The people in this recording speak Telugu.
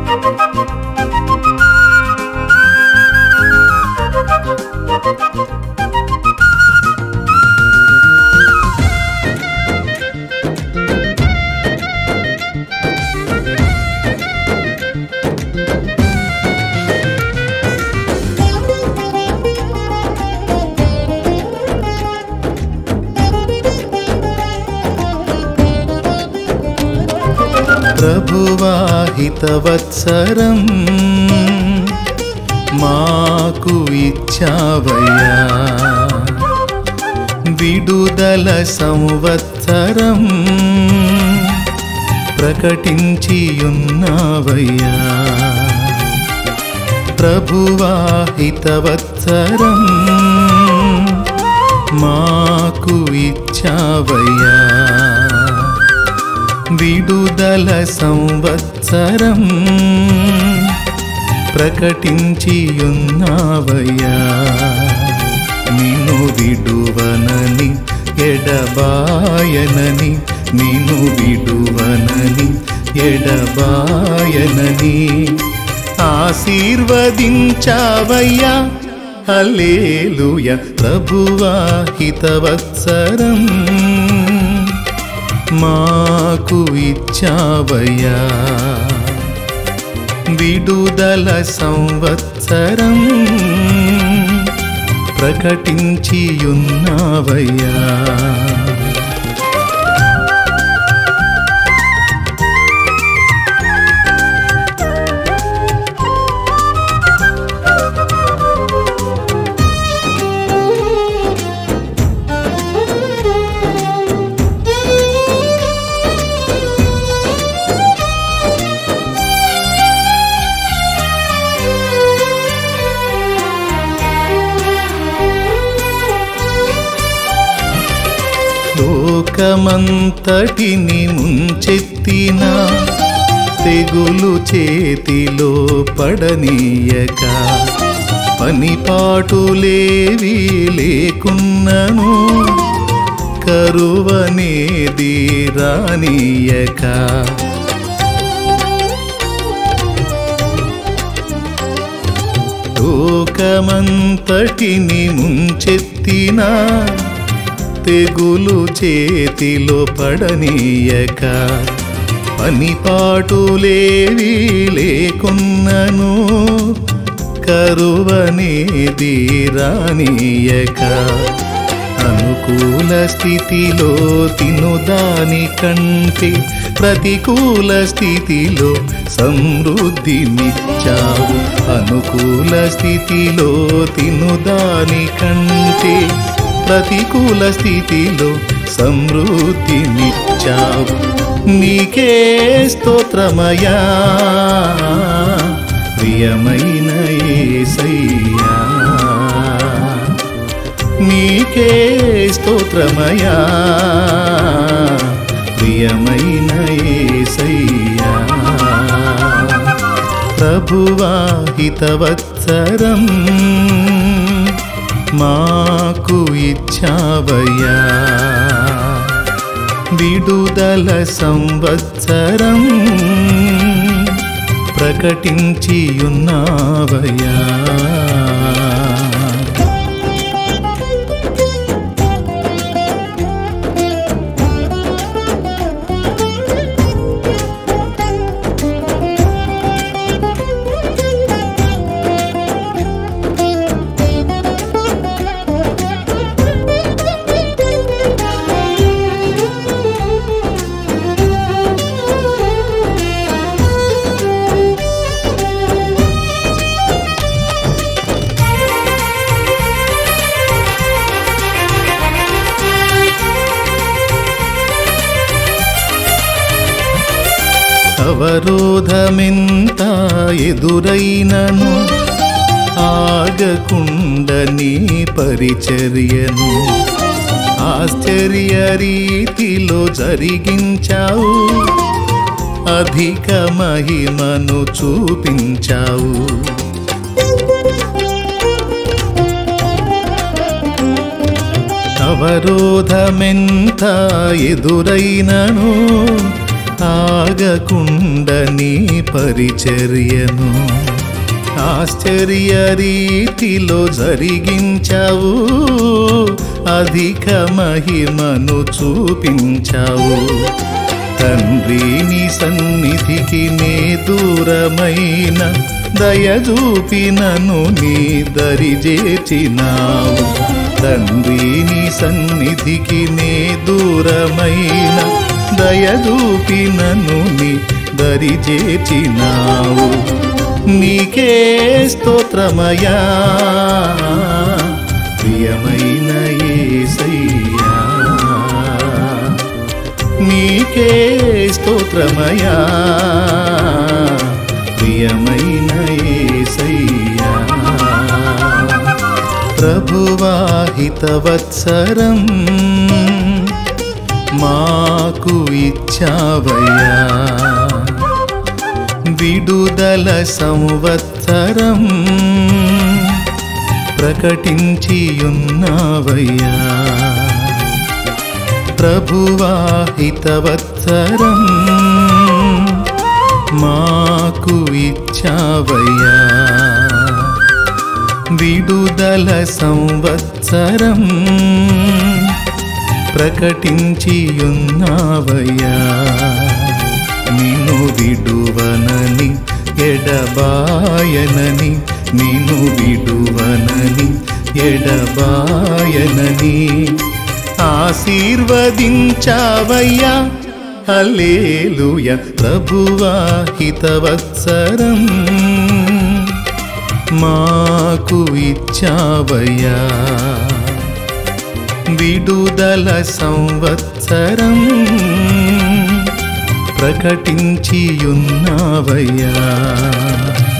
ప్రభువాహితవత్సరం మాకు ఇచ్చావయ్యా విడుదల సంవత్సరం ప్రకటించి ఉన్నావయ్యా ప్రభువాహితవత్సరం మాకు ఇచ్చావయ్యా విడుదల సంవత్సరం ప్రకటించి ఉన్నావయ్యా నిన్ను విడువనని ఎడబాయనని నిన్ను విడువనని ఎడబాయనని ఆశీర్వదించావయ్యా హల్లేలూయ ప్రభువాహితవత్సరం మాకు ఇచ్చావయ్యా విడుదల సంవత్సరం ప్రకటించి ఉన్నావయ్యా లోకమంతటిని ముంచెత్తిన తెగులు చేతిలో పడనీయక పనిపాటులేవి లేకున్నను కరువనేది రానీయక లోకమంతటిని ముంచెత్తిన తెగులు చేతిలో పడనీయక పనిపాటులేవి లేకున్నను కరువనేది రానీయక అనుకూల స్థితిలో తినుదాని కంటే ప్రతికూల స్థితిలో సమృద్ధినిచ్చావు అనుకూల స్థితిలో తినుదాని కంటే ప్రతికూల స్థితిలో సమృద్ధినిచ్చావు నీకే స్తోత్రమయా ప్రియమైన ఏసయ్యా నీకే స్తోత్రమయా ప్రియమైన ఏసయ్యా ప్రభువాహితవత్సరం మాకు ఇచ్చావయ్యా విడుదల సంవత్సరం ప్రకటించి ఉన్నావయ్యా అవరోధమెంత ఎదురైనను ఆగకుండ నీ పరిచర్యను ఆశ్చర్య రీతిలో జరిగించావు అధిక మహిమను చూపించావు అవరోధమెంత ఎదురైనను ఆగకుండ నీ పరిచర్యను ఆశ్చర్య రీతిలో జరిగించావు అధిక మహిమను చూపించావు తండ్రి నీ సన్నిధికి నే దూరమైన దయచూపినను నీ దరిజేచినావు తండ్రి నీ సన్నిధికి నే దూరమైన దయచూపినను నీ దరిజేచినావు నీకే స్తోత్రమయా ప్రియమైన యేసయ్యా నీకే స్తోత్రమయా ప్రియమైన యేసయ్యా ప్రభువాహితవత్సరం మాకు ఇచ్చావయ్యా విడుదల సంవత్సరం ప్రకటించియున్నావయ్యా ప్రభువాహితవత్సరం మాకు ఇచ్చావయ్యా విడుదల సంవత్సరం ప్రకటించియున్నావయ్యా నిన్ను విడువనని ఎడబాయనని నిన్ను విడువనని ఎడబాయనని ఆశీర్వదించావయ్యా హల్లేలూయ ప్రభువాహితవత్సరం మాకు ఇచ్చావయ్యా విడుదల సంవత్సరం ప్రకటించియున్నావయ్యా